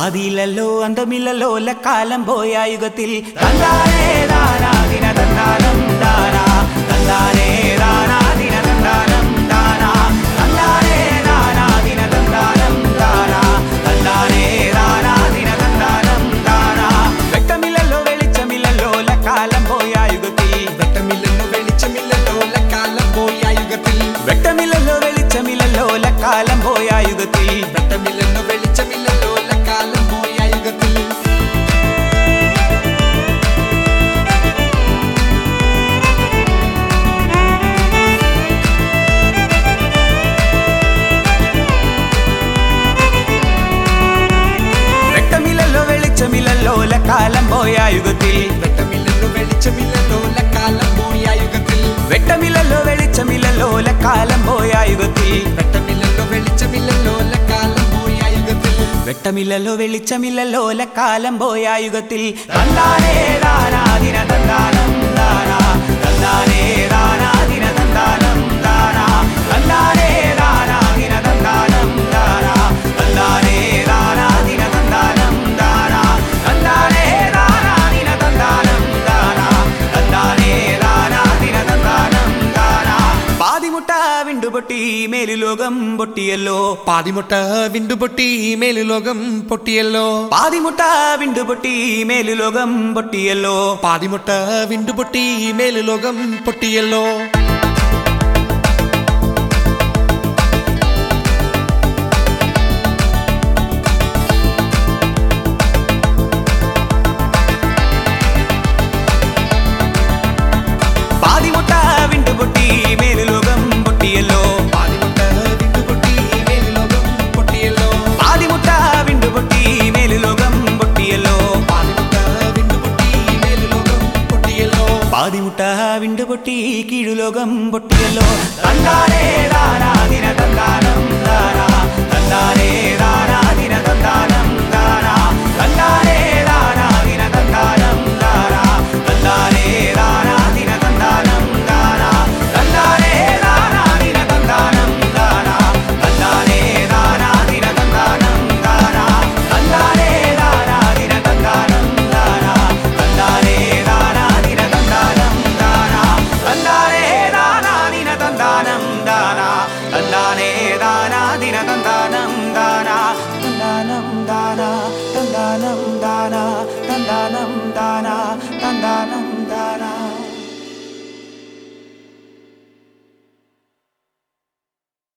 ആദിയിലല്ലോ അന്തമില്ലല്ലോ കാലം പോയ യുഗത്തിൽ തന്താനേ ദാനാദിന തന്താനം ദാനാ തന്താനേ ദാനാദിന തന്താനം ദാനാ തന്താനേ ദാനാദിന തന്താനം ദാനാ തന്താനേ ദാനാദിന തന്താനം ദാനാ വെട്ടമില്ലല്ലോ വെളിച്ചമില്ലല്ലോ കാലം പോയ യുഗത്തിൽ വെട്ടമില്ലല്ലോ വെളിച്ചമില്ലല്ലോ കാലം പോയ യുഗത്തിൽ വെട്ടമില്ലല്ലോ വെളിച്ചമില്ലല്ലോ കാലം പോയ യുഗത്തിൽ വെട്ടമില്ലല്ലോ വെളിച്ചമില്ലല്ലോ കാലം പോയ യുഗത്തിൽ വെട്ടമില്ലല്ലോ വെളിച്ചമില്ലല്ലോ കാലം പോയ യുഗത്തിൽ വെട്ടമില്ലല്ലോ വെളിച്ചമില്ലല്ലോ കാലം പോയ യുഗത്തിൽ വെട്ടമില്ലല്ലോ വെളിച്ചമില്ലല്ലോ കാലം പോയ യുഗത്തിൽ വെട്ടമില്ലല്ലോ വെളിച്ചമില്ലല്ലോ കാലം പോയ യുഗത്തിൽ വെട്ടമില്ലല്ലോ വെളിച്ചമില്ലല്ലോ കാലം പോയ യുഗത്തിൽ തന്താനേ ദാനാദിന തന്താനം ദാനാ തന്താനേ ദാനാദിന തന്താനം ദാനാ തന്താനേ ദാനാദിന തന്താനം ദാനാ തന്താനേ ദാനാദിന തന്താനം ദാനാ തന്താനേ ദാനാദിന തന്താനം ദാനാ തന്താനേ ദാനാദിന തന്താനം ദാനാ പാതിമുട്ട വിണ്ടുപൊട്ടി മേലുലോകം പൊട്ടിയല്ലോ പാതിമുട്ട വിണ്ടുപൊട്ടി മേലു ലോകം പൊട്ടിയല്ലോ പാതിമുട്ട വിണ്ടുപൊട്ടി മേലുലോകം പൊട്ടിയല്ലോ പാതിമുട്ട വിണ്ടുപൊട്ടി മേലു ലോകം പൊട്ടിയല്ലോ പാതിമുട്ട വിണ്ടുപൊട്ടി മേലുലോകം പൊട്ടിയല്ലോ പാതിമുട്ട വിണ്ടുപൊട്ടി മേലു ലോകം പൊട്ടിയല്ലോ പാതിമുട്ട വിണ്ടുപൊട്ടി മേലുലോകം പൊട്ടിയല്ലോ പാതിമുട്ട വിണ്ടുപൊട്ടി മേലു ലോകം പൊട്ടിയല്ലോ പാതിമുട്ട വിണ്ടുപൊട്ടി കീഴുലോകം പൊട്ടിയല്ലോ തന്താനേ ദാനാദിന തന്താനം ദാനാ തന്താനേ ദാനാദിന തന്താനം ദാനാ തന്താനേ ദാനാദിന തന്താനം ദാനാ തന്താനേ ദാനാദിന തന്താനം ദാനാ തന്താനേ ദാനാദിന തന്താനം ദാനാ തന്താനേ ദാനാദിന തന്താനം ദാനാ തന്താനേ ദാനാദിന തന്താനം ദാനാ തന്താനേ ദാനാദിന തന്താനം ദാനാ തന്താനേ ദാനാദിന തന്താനം ദാനാ തന്താനേ ദാനാദിന തന്താനം ദാനാ തന്താനം ദാനാ തന്താനം ദാനാ തന്താനം ദാനാ തന്താനം ദാനാ